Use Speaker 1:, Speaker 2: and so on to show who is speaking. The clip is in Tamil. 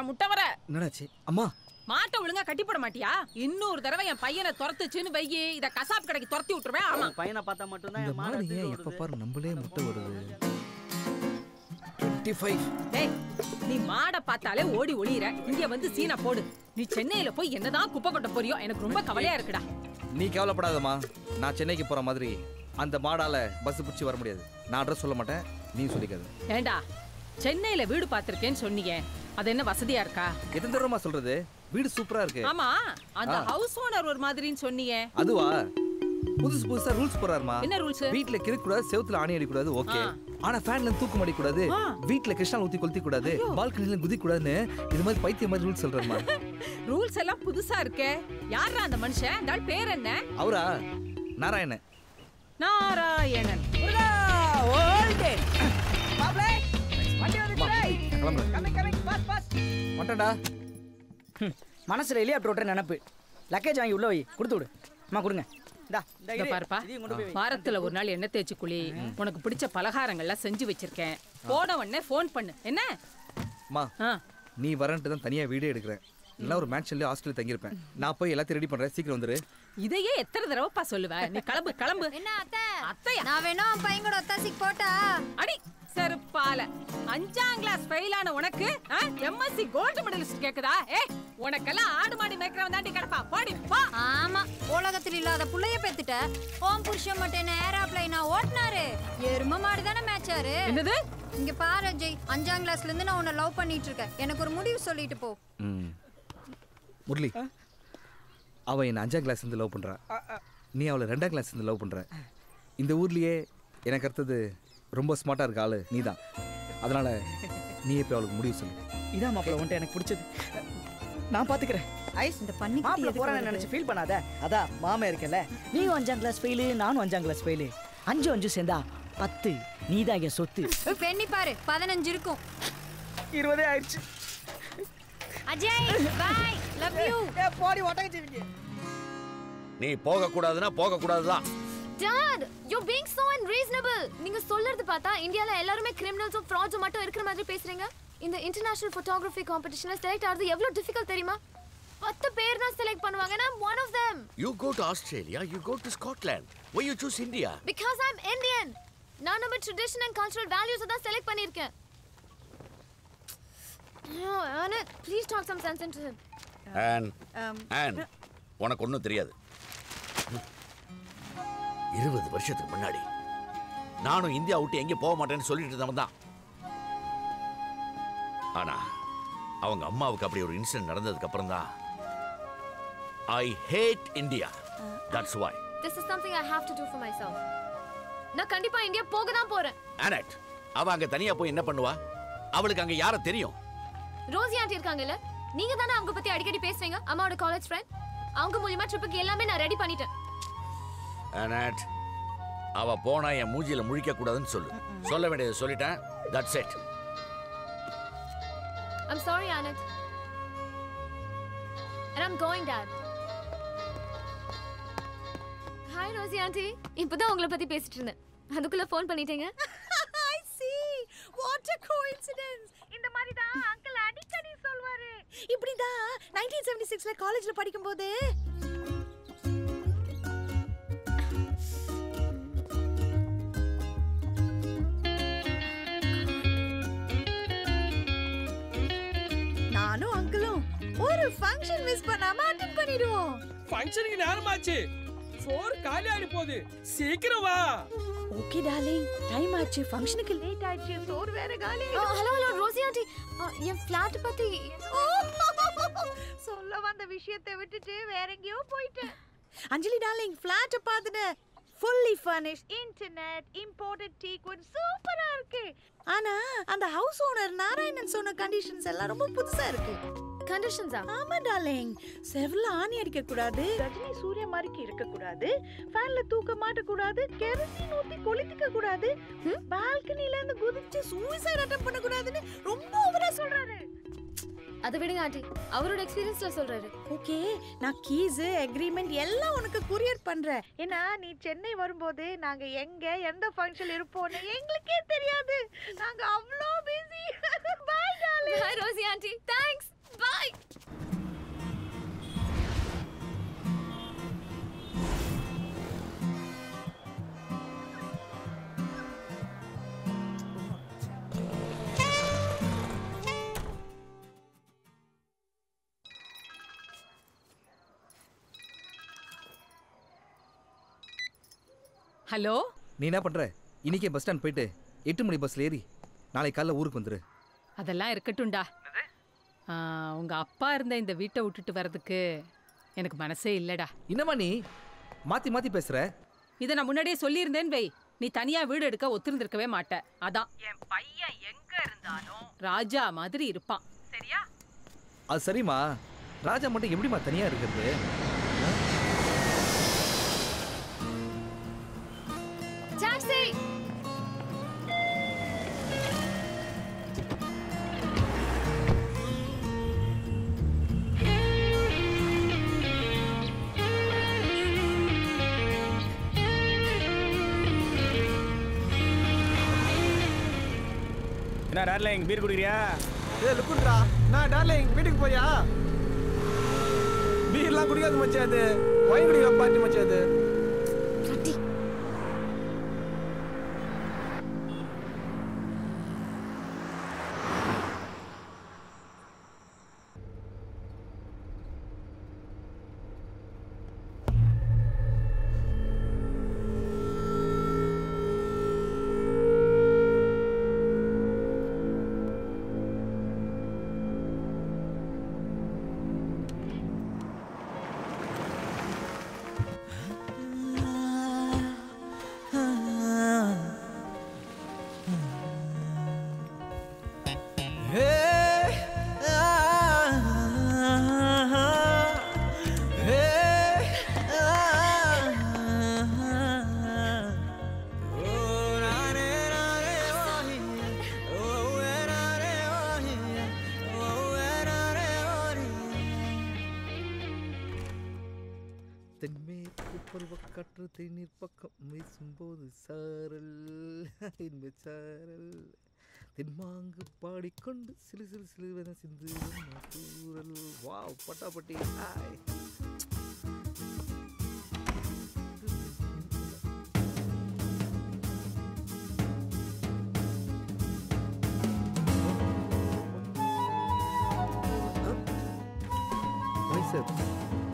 Speaker 1: முட்டை வர
Speaker 2: என்னடாச்சு அம்மா
Speaker 1: மாட்டை ஒழுங்கா கட்டி போட மாட்டியா இன்னொரு தடவை என் பையனை துரத்துச்சுன்னு வையி இத கசாப் கடைக்கு துரத்தி விட்டுருவேன் ஆமா
Speaker 3: உன் பையனை பார்த்தா மட்டும்தான்
Speaker 2: இந்த
Speaker 3: என் மாடு
Speaker 2: மாடு ஏன்
Speaker 3: எடுத்துட்டு
Speaker 2: எப்ப
Speaker 3: ஓடுது.
Speaker 2: பாரு நம்மளே முட்டை வருது டுவெண்ட்டி ஃபைவ்
Speaker 1: டேய் நீ மாடை பார்த்தாலே ஓடி ஒளியிற இங்க வந்து சீனை போடு நீ சென்னையில போய் என்னதான் குப்பை கொட்ட போறியோ எனக்கு ரொம்ப கவலையா இருக்குடா
Speaker 2: நீ கவலைப்படாதம்மா நான் சென்னைக்கு போற மாதிரி அந்த மாடால பஸ் பிடிச்சி வர முடியாது நான் அட்ரஸ் சொல்ல மாட்டேன் நீ சொல்லிக்காது
Speaker 1: ஏண்டா சென்னையில வீடு பார்த்திருக்கேன்னு சொன்னீங்க அது என்ன வசதியா இருக்கா
Speaker 2: எத்தனை தடவை சொல்றது வீடு சூப்பரா இருக்கு
Speaker 1: ஆமா அந்த ஹவுஸ் ஓனர் ஒரு மாதிரின்னு சொன்னீங்க
Speaker 2: அதுவா புதுசு புதுசா ரூல்ஸ் போறாருமா
Speaker 1: என்ன ரூல்ஸ்
Speaker 2: வீட்ல கிறுக்க கூடாது செவுத்துல ஆணி அடிக்க கூடாது ஓகே
Speaker 1: ஆ.
Speaker 2: ஆனா ஃபேன்ல தூக்கம் அடிக்க கூடாது
Speaker 1: ஆ.
Speaker 2: வீட்ல கிருஷ்ணால் ஊத்தி கொளுத்தி கூடாது பால்கனில குதி கூடாதுன்னு இது மாதிரி பைத்தியம் மாதிரி ரூல்ஸ் சொல்றாருமா
Speaker 1: ரூல்ஸ் எல்லாம் புதுசா இருக்கே யாரா அந்த மனுஷன் இந்த ஆள் பேர் என்ன
Speaker 2: அவரா நாராயணன்
Speaker 1: நாராயணன்
Speaker 2: கிளம்புறேன் வந்துட்டேன்டா
Speaker 3: ஹம், மனசுல ஹெலிகாப்டர் ஓட்டுற நினப்பு லக்கேஜ் வாங்கி உள்ள வை கொடுத்து விடு அம்மா கொடுங்க இந்தா இந்த
Speaker 1: இங்க
Speaker 3: இரு.
Speaker 1: பாருப்பா
Speaker 3: இதையும் கொண்டு போய் வை.
Speaker 1: வாரத்துல ஒரு நாள் எண்ணெய் தேய்ச்சி குளி உனக்கு பிடிச்ச பலகாரங்கள்லாம் செஞ்சு வச்சிருக்கேன் போன உடனே ஃபோன் பண்ணு என்ன
Speaker 2: அம்மா
Speaker 1: ஆ,
Speaker 2: நீ வரன்ட்டு தான் தனியா வீடே எடுக்கிறேன் இல்லைன்னா ஒரு மேன்ஷன்லயே ஹாஸ்டல்ல தங்கியிருப்பேன் நான் போய் எல்லாத்தையும் ரெடி பண்றேன் சீக்கிரம் வந்துரு
Speaker 1: இதையே எத்தனை தடவைப்பா சொல்லுவ நீ கிளம்பு கிளம்பு
Speaker 4: என்ன அத்தை
Speaker 1: அத்தையா
Speaker 4: நான் வேணா உன் பையன் கூட ஒத்தாசிக்கு போட்டா
Speaker 1: அடி செருப்பால அஞ்சாம் கிளாஸ் ஃபெயில் ஆன உனக்கு எம்எஸ்சி கோல்டு மெடலிஸ்ட் கேக்குதா ஏ உனக்கெல்லாம் ஆடு மாடி மேய்க்கிறவன் தாண்டி கிடப்பா பாடி பா
Speaker 4: ஆமா உலகத்துல இல்லாத புள்ளைய பெத்துட்ட ஓம் புருஷன் மட்டும் என்ன ஏரோப்ளைனா ஓட்டினாரு எரும மாடு தானே மேட்சாரு
Speaker 1: என்னது
Speaker 4: இங்க பாரு அஜய் அஞ்சாம் கிளாஸ்ல இருந்து நான் உன்னை லவ் பண்ணிட்டு இருக்கேன் எனக்கு ஒரு முடிவு சொல்லிட்டு போ
Speaker 2: ம் முரளி அவ என்ன அஞ்சாம் கிளாஸ் இருந்து லவ் பண்றா நீ அவளை ரெண்டாம் கிளாஸ் இருந்து லவ் பண்ற இந்த ஊர்லயே எனக்கு அடுத்தது ரொம்ப ஸ்மார்ட்டா இருக்க ஆளு நீதான் அதனால நீ இப்போ அவளுக்கு முடிவு சொல்லு
Speaker 3: இதான் மாப்பிள்ள உன்ட்ட எனக்கு பிடிச்சது நான் பாத்துக்கிறேன் ஐஸ்
Speaker 4: இந்த பண்ணி
Speaker 3: மாப்பிள்ள போறான்னு நினைச்சு ஃபீல் பண்ணாத அதான் மாமா இருக்கல நீயும் அஞ்சாம் கிளாஸ் ஃபெயிலு நானும் அஞ்சாம் கிளாஸ் ஃபெயிலு அஞ்சு அஞ்சு சேர்ந்தா பத்து நீதான் என் சொத்து
Speaker 4: பெண்ணி பாரு பதினஞ்சு இருக்கும்
Speaker 3: இருபதே ஆயிடுச்சு
Speaker 4: அஜய் பாய் லவ் யூ
Speaker 3: போடி ஒட்டகச்சிருக்கீங்க
Speaker 5: நீ போக கூடாதுன்னா போக கூடாதுதான்
Speaker 6: Dad you being so unreasonable நீங்க சொல்றது பார்த்தா இந்தியால எல்லாருமே கிரிமினல்ஸும் ஃப்ராட்ஸும் மட்டும் இருக்கிற மாதிரி பேசுறீங்க இந்த இன்டர்நேஷனல் ஃபோட்டோகிராஃபி காம்படிஷன்ல செலக்ட் ஆகிறது எவ்வளவு டிஃபிகல்ட் தெரியுமா பத்து பேர் தான் செலக்ட் பண்ணுவாங்க நான் one of them
Speaker 5: you go to Australia you go to Scotland why you choose India
Speaker 6: because I am Indian நான் நம்ம ட்ரெடிஷன் அண்ட் கல்ச்சரல் வேல்யூஸ் தான் செலக்ட் பண்ணிருக்கேன் please talk some sense into him
Speaker 5: and and உனக்கு ஒன்றும் தெரியாது இருபது வருஷத்துக்கு முன்னாடி நானும் இந்தியா விட்டு எங்கே போக மாட்டேன்னு சொல்லிட்டு இருந்தவன் தான் ஆனா அவங்க அம்மாவுக்கு அப்படி ஒரு இன்சிடென்ட் நடந்ததுக்கு அப்புறம் தான் I hate India that's why
Speaker 6: this is something I have to do for myself நான் கண்டிப்பா இந்தியா போக தான் போறேன்
Speaker 5: ஆனட் அவ அங்க தனியா போய் என்ன பண்ணுவா அவளுக்கு அங்க யார தெரியும்
Speaker 6: ரோசி ஆண்டி இருக்காங்கல்ல நீங்க தானே அவங்க பத்தி அடிக்கடி பேசுவீங்க அம்மாவோட காலேஜ் ஃப்ரெண்ட் அவங்க மூலியமா ட்ரிப்புக்கு எல்லாமே நான் ரெடி பண்ணிட்டேன்
Speaker 5: ஆனட் அவ போனா என் மூஞ்சில முழிக்க கூடாதுன்னு சொல்லு சொல்ல வேண்டியது சொல்லிட்டேன் that's it
Speaker 6: I'm sorry, Anand. And I'm going, Dad. Hi Rosie aunty இப்போதான் உங்களை பத்தி பேசிட்டு இருந்தேன் அதுக்குள்ள ஃபோன் பண்ணிட்டீங்க
Speaker 7: I see. What a coincidence. இந்த மாதிரி தான் அங்கிள் அடிக்கடி சொல்வாரு இப்படி தான் 1976ல காலேஜ்ல படிக்கும்போது நானும் அங்கிளும் ஒரு ஃபங்க்ஷன் மிஸ் பண்ணாம அட்டென்ட் பண்ணிடுவோம்
Speaker 8: ஃபங்க்ஷனுக்கு நேரமாச்சு சோறு காலி ஆடி போகுது சீக்கிரம் வா
Speaker 7: ஓகே டார்லிங் டைம் ஆச்சு ஃபங்க்ஷனுக்கு லேட் ஆயிடுச்சு சோறு வேற காலி
Speaker 6: ஹலோ ஹலோ ரோசி ஆண்டி என் ஃப்ளாட் பத்தி
Speaker 7: சொல்ல வந்த விஷயத்தை விட்டுட்டு வேற எங்கேயோ போயிட்டேன் அஞ்சலி டார்லிங் ஃபிளாட் பார்த்துட்டு fully furnish internet imported teak ஒரு சூப்பரா இருக்கு ஆனா அந்த ஹவுஸ் ஓனர் நாராயணன் சொன்ன கண்டிஷன்ஸ் எல்லாம் ரொம்ப புதுசா இருக்கு
Speaker 6: கண்டிஷன்ஸா
Speaker 7: ஆமா டார்லிங் செவல ஆணி அடிக்க கூடாது ரஜினி சூர்யா மாதிரிக்கு இருக்க கூடாது ஃபேன்ல தூக்க மாட்ட கூடாது கெரசின் ஊத்தி கொளுத்திக்க கூடாது பால்கனில இருந்து குதிச்சு சூசைட் அட்டம் பண்ண கூடாதுன்னு ரொம்ப ஓவரா சொல்றாரு
Speaker 6: அதை விடுங்க ஆண்டி அவரோட எக்ஸ்பீரியன்ஸ்ல சொல்றாரு
Speaker 7: ஓகே நான் கீஸ் அக்ரிமெண்ட் எல்லாம் உனக்கு courier பண்றேன் ஏன்னா நீ சென்னை வரும்போது நாங்க எங்க எந்த ஃபங்க்ஷன் இருப்போம்னு எங்களுக்கே தெரியாது நாங்க அவ்வளோ busy bye darling
Speaker 6: hi Rosie aunty thanks bye
Speaker 1: hello
Speaker 2: நீ என்ன பண்ற இன்னைக்கே பஸ் ஸ்டாண்ட் போயிட்டு எட்டு மணி பஸ்ல ஏறி நாளைக்கு காலைல ஊருக்கு வந்துரு
Speaker 1: அதெல்லாம் இருக்கட்டும்டா ஆ, உங்க அப்பா இருந்த இந்த வீட்டை விட்டுட்டு வர்றதுக்கு எனக்கு மனசே இல்லடா
Speaker 2: என்னம்மா நீ மாத்தி மாத்தி பேசுற
Speaker 1: இதை நான் முன்னாடியே சொல்லியிருந்தேன்னு வை நீ தனியா வீடு எடுக்க ஒத்துருந்திருக்கவே மாட்ட அதான் என் பையன் எங்க இருந்தாலும் ராஜா மாதிரி இருப்பான் சரியா
Speaker 2: அது சரிம்மா ராஜா மட்டும் எப்படிம்மா தனியா இருக்கிறது
Speaker 6: டாக்ஸி
Speaker 9: என்ன டார்லிங் பீர் குடிக்கிறியா
Speaker 10: ஏ லுக்குன்றா நான் டார்லிங் வீட்டுக்கு போறியா பீர்லாம் குடிக்காது மச்சான் அது ஒயின் குடிக்கிற பாட்டி மச்சான் அது
Speaker 2: தென்மேற்கு பருவக்காற்று தேநீர் பக்கம் வீசும்போது சாரல் இன்ப சாரல் தென்மாங்கு பாடிக்கொண்டு சிலு சிலு சிலுவென சிந்து தூரல் வாவ் பட்டாப்பட்டி ஹாய் biceps